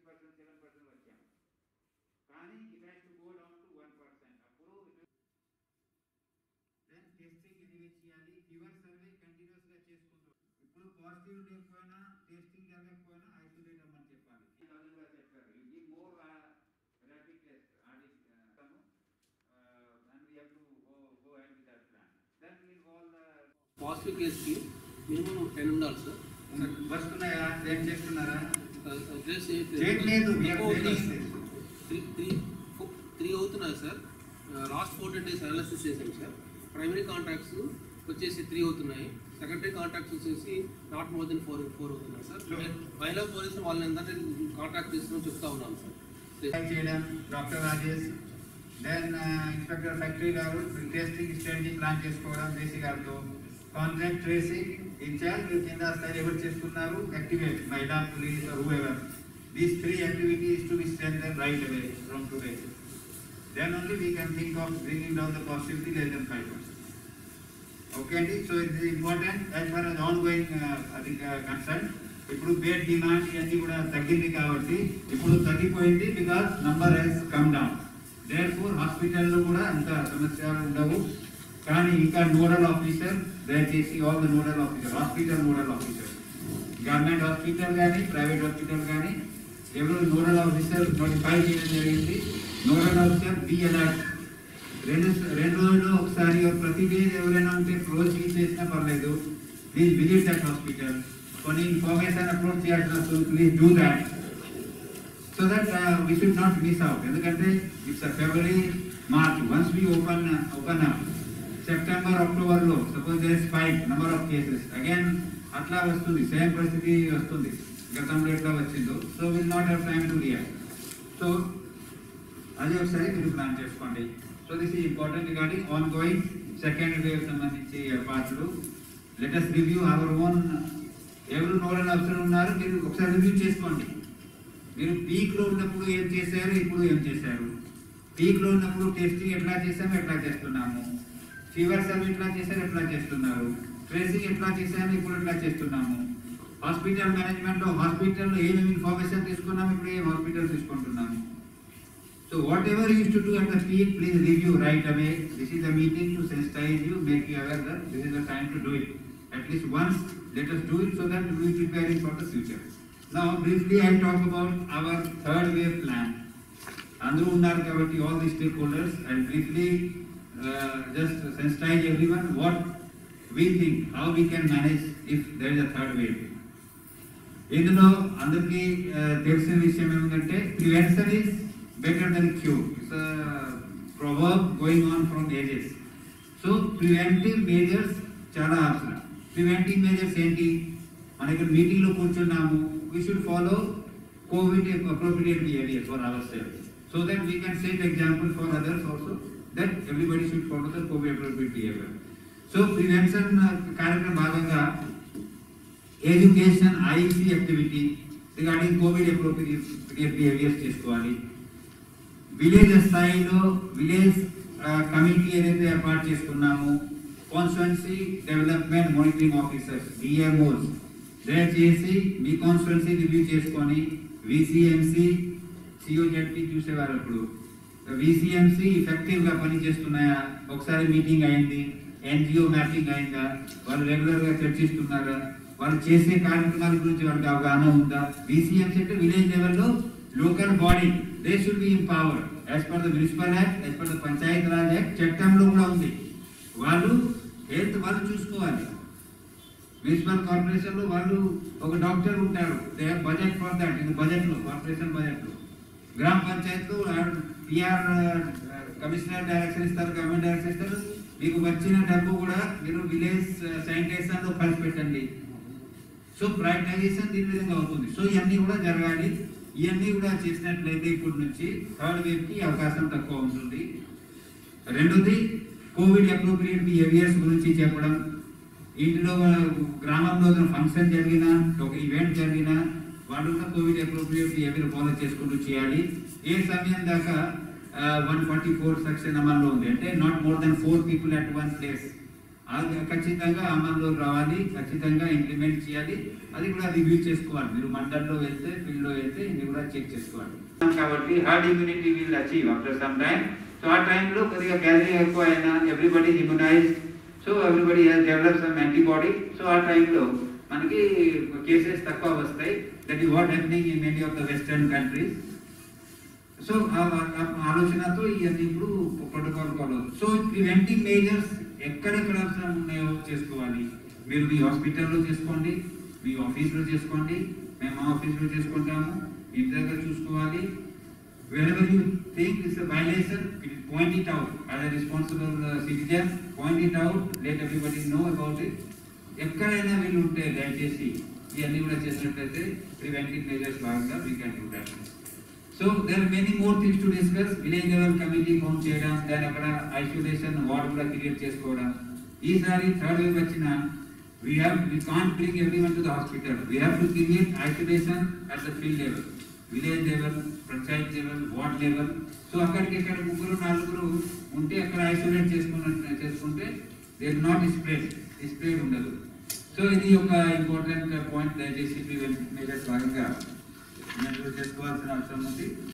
Percent seven percent వచ్చాం కానీ it has to go down to one percent అప్పుడు then testing anyway చేయాలి fever survey continuous గా చేసుకుంటూ ఇప్పుడు పాజిటివ్ లేకపోయినా టెస్టింగ్ జరగకపోయినా ఐసోలేట్ అవ్వమని చెప్పాలి గా చెప్పారు you give more rapid test audit and we have to go go ahead with that plan then will all the positive కేసుకి మినిమం టెన్ ఉండాలి సార్ వస్తున్నాయా ఏం చేస్తున్నారా అడ్రస్ చేయట్లేదు we are failing in this. Three three three అవుతున్నాయి sir last fourteen days analysis చేసాం sir primary contacts వచ్చేసి three అవుతున్నాయి సెకండరీ కాంటాక్ట్స్ వచ్చేసి not more than four four అవుతున్నాయి సార్ మహిళా పోలీసులు వాళ్ళని ఏంటంటే కాంటాక్ట్ తీసుకుని చెప్తా ఉన్నాను సార్ ట్రై చేయడం doctor Rajesh then inspector factory గారు టెస్టింగ్ స్ట్రాటజీ ప్లాన్ చేసుకోవడం జేసీ గారితో కాంట్రాక్ట్ ట్రేసింగ్ ఇన్ఛార్జ్ కింద స్థాయి ఎవరు చేస్తున్నారు యాక్టివేట్ మహిళా police whoever these three activities to be strengthen right away from today then only we can think of bringing down the possibility less than five percent okay అండి so it is important as far as on going అది concern ఇప్పుడు bed demand ఇవన్నీ కూడా తగ్గింది కాబట్టి ఇప్పుడు తగ్గిపోయింది because number has come down therefore హాస్పిటల్లో కూడా అంత సమస్యలు ఉండవు కానీ ఇంకా నోడల్ ఆఫీసర్ దయచేసి all the nodal officer hospital nodal officer government hospital కానీ ప్రైవేట్ హాస్పిటల్ కానీ ఎవరు నోడల్ ఆఫీసర్ నోటిఫై చేయడం జరిగింది నోడల్ ఆఫీసర్ బి అలర్ట్ రెండు రెండు రోజులు ఒకసారి ప్రతి డే ఎవరైనా ఉంటే క్లోజ్ చేసినా పర్లేదు ప్లీజ్ విజిట్ దట్ హాస్పిటల్ కొన్ని ఇన్ఫర్మేషన్ అప్లోడ్ చేయాల్సిన please do that so that we should not miss out ఎందుకంటే it's February March once we open open up September అక్టోబర్లో suppose there spike number of cases again అట్లా వస్తుంది same పరిస్థితి వస్తుంది గతంలో ఎట్లా వచ్చిందో so will not have time to react so అది ఒకసారి మీరు ప్లాన్ చేసుకోండి so this is important regarding on going second wave సంబంధించి ఏర్పాట్లు లెటెస్ట్ రివ్యూ అవర్ ఓన్ ఎవరు నోడల్ ఆఫీసర్ ఉన్నారు మీరు ఒకసారి రివ్యూ చేసుకోండి మీరు పీక్లో ఉన్నప్పుడు ఏం చేశారు ఇప్పుడు ఏం చేశారు పీక్లో ఉన్నప్పుడు టెస్టింగ్ ఎట్లా చేసాము ఎట్లా చేస్తున్నాము ఫీవర్ సర్వే ఎట్లా చేశారు ఎట్లా చేస్తున్నారు ట్రేసింగ్ ఎట్లా చేశాము ఇప్పుడు ఎట్లా చేస్తున్నాము హాస్పిటల్ మేనేజ్మెంట్లో హాస్పిటల్లో ఏమేమి ఇన్ఫర్మేషన్ తీసుకున్నాము ఇప్పుడు ఏం హాస్పిటల్ తీసుకుంటున్నాము So whatever you used to do at the peak, please review right away. This is a meeting to sensitize you, make you aware that this is the time to do it. At least once, let us do it so that we will be preparing for the future. Now briefly I'll talk about our third wave plan. అందరూ ఉన్నారు కాబట్టి all the stakeholders and briefly uh, just sensitize everyone what we think, how we can manage if there is a third wave. ఇందులో అందరికీ ఆ, తెలిసిన విషయం ఏమిటంటే prevention is better than cure it's proverb going on from ages so preventive measures చాలా అవసరం preventive majors ఏంటి మన ఇక్కడ మీటింగ్ లో కూర్చున్నాము we should follow COVID appropriate behaviour for our self so that we can set example for others also that everybody should follow the COVID appropriate behaviour so prevention కార్యక్రమం భాగంగా education IC activity regarding COVID appropriate behaviours చేసుకోవాలి village స్థాయిలో village committee ఏదైతే ఏర్పాటు చేసుకున్నామో constituency development monitoring officers DMOs దయచేసి మీ constituency review చేసుకొని విసిఎంసి సిఓజెడ్పి చూసేవారు ఇప్పుడు విసిఎంసి ఎఫెక్టివ్ గా పనిచేస్తున్నాయా ఒకసారి మీటింగ్ అయింది ఎన్జిఓ మ్యాపింగ్ అయిందా వాళ్ళు రెగ్యులర్ గా చర్చిస్తున్నారా వాళ్ళు చేసే కార్యక్రమాల గురించి వాళ్ళకి అవగాహన ఉందా విసిఎంసి అంటే విలేజ్ లెవెల్లో local body they should be empowered as per the municipal act as per the panchayat raj act చట్టంలో కూడా ఉంది వాళ్ళు హెల్త్ వాళ్ళు చూసుకోవాలి మున్సిపల్ కార్పొరేషన్ లో వాళ్ళు ఒక డాక్టర్ ఉంటారు దే బడ్జెట్ ఫర్ దట్ ఇది బడ్జెట్ లో కార్పొరేషన్ బడ్జెట్ లో గ్రామ పంచాయత్ లో పిఆర్ కమిషనర్ డైరెక్షన్ ఇస్తారు గవర్నమెంట్ డైరెక్షన్ ఇస్తారు మీకు వచ్చిన డబ్బు కూడా మీరు విలేజ్ శానిటేషన్ లో ఖర్చు పెట్టండి సో ప్రైవేటైజేషన్ దీని విధంగా అవుతుంది సో ఇవన్నీ కూడా జరగాలి ఇవన్నీ కూడా చేసినట్లయితే ఇప్పటి నుంచి థర్డ్ వేవ్ కి అవకాశం తక్కువ ఉంటుంది రెండోది కోవిడ్ అప్రోప్రియేట్ బిహేవియర్స్ గురించి చెప్పడం ఇంటిలో గ్రామంలో ఏదైనా ఫంక్షన్ జరిగినా ఒక ఈవెంట్ జరిగినా వాళ్ళు కూడా కోవిడ్ అప్రోప్రియేట్ బిహేవియర్ ఫాలో చేసుకుంటూ చేయాలి ఏ సమయం దాకా వన్ ఫార్టీ ఫోర్ సెక్షన్ అమల్లో ఉంది అంటే not more than four people at one place అది ఖచ్చితంగా అమలు రావాలి ఖచ్చితంగా ఇంప్లిమెంట్ చేయాలి అది కూడా రివ్యూ చేసుకోవాలి మీరు మండల్లో వెళ్తే ఫీల్డ్లో వెళ్తే ఇది కూడా చెక్ చేసుకోవాలి కాబట్టి herd immunity will achieve after some time so ఆ టైంలో కొద్దిగా గ్యాదరింగ్ ఎక్కువ అయినా everybody immunise so everybody has develop some antibody so ఆ టైంలో మనకి కేసెస్ తక్కువ వస్తాయి that is what happening in many of the western countries so ఆ- ఆ- ఆ ఆలోచనతో ఇవన్నీ ఇప్పుడు protocol follow so preventive measures ఎక్కడెక్కడ అవసరం ఉన్నాయో చేసుకోవాలి మీరు మీ హాస్పిటల్లో చేసుకోండి మీ ఆఫీస్లో చేసుకోండి మేము మా ఆఫీస్లో చేసుకుంటాము ఇంటి దగ్గర చూసుకోవాలి wherever you think it's a violation, point it out as a responsible uh, citizen, point it out, let everybody know about it. ఎక్కడైనా వీళ్ళు ఉంటే దయచేసి ఇవన్నీ కూడా చేసినట్లయితే ప్రివెంటివ్ మెజర్స్ భాగంగా we can do that so there many more things to discuss village level committee form చేయడం దాని అక్కడ ఐసోలేషన్ వార్డ్ కూడా క్రియేట్ చేసుకోవడం ఈసారి థర్డ్ వేవ్ వచ్చిన we have we can't bring everyone to the hospital we have to create isolation at the field level village level panchayat level ward level so అక్కడికి ఇక్కడ ముగ్గురు నలుగురు ఉంటే అక్కడ ఐసోలేట్ చేసుకున్న చేసుకుంటే దే నాట్ స్ప్రెడ్ స్ప్రెడ్ ఉండదు సో ఇది ఒక ఇంపార్టెంట్ పాయింట్ దయచేసి ప్రివెంట్ మెజర్స్ భాగంగా చేసుకోవాల్సిన అవసరం ఉంది